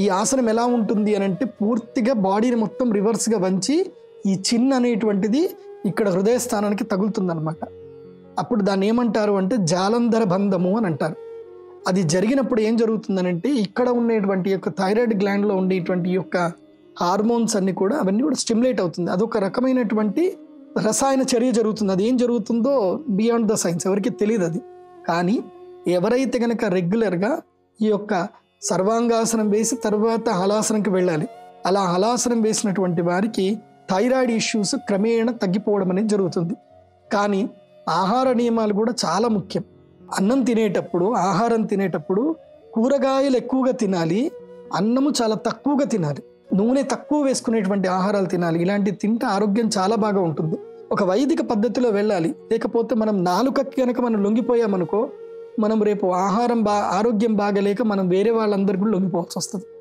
ఈ ఆసనం ఎలా ఉంటుంది అని అంటే పూర్తిగా బాడీని మొత్తం రివర్స్గా వంచి ఈ చిన్ అనేటువంటిది ఇక్కడ హృదయ స్థానానికి తగులుతుందన్నమాట అప్పుడు దాన్ని ఏమంటారు అంటే జాలంధర బంధము అని అంటారు అది జరిగినప్పుడు ఏం జరుగుతుందనంటే ఇక్కడ ఉండేటువంటి యొక్క థైరాయిడ్ గ్లాండ్లో ఉండేటువంటి యొక్క హార్మోన్స్ అన్ని కూడా అవన్నీ కూడా స్టిమ్యులేట్ అవుతుంది అదొక రకమైనటువంటి రసాయన చర్య జరుగుతుంది అది ఏం జరుగుతుందో బియాండ్ ద సైన్స్ ఎవరికి తెలియదు అది కానీ ఎవరైతే కనుక రెగ్యులర్గా ఈ యొక్క సర్వాంగాసనం వేసి తర్వాత హలాసనంకి వెళ్ళాలి అలా హలాసనం వేసినటువంటి వారికి థైరాయిడ్ ఇష్యూస్ క్రమేణా తగ్గిపోవడం అనేది జరుగుతుంది కానీ ఆహార నియమాలు కూడా చాలా ముఖ్యం అన్నం తినేటప్పుడు ఆహారం తినేటప్పుడు కూరగాయలు ఎక్కువగా తినాలి అన్నము చాలా తక్కువగా తినాలి నూనె తక్కువ వేసుకునేటువంటి ఆహారాలు తినాలి ఇలాంటివి తింటే ఆరోగ్యం చాలా బాగా ఉంటుంది ఒక వైదిక పద్ధతిలో వెళ్ళాలి లేకపోతే మనం నాలుకకి కనుక మనం లొంగిపోయామనుకో మనం రేపు ఆహారం బా ఆరోగ్యం బాగలేక మనం వేరే వాళ్ళందరికీ కూడా లొంగిపోవాల్సి వస్తుంది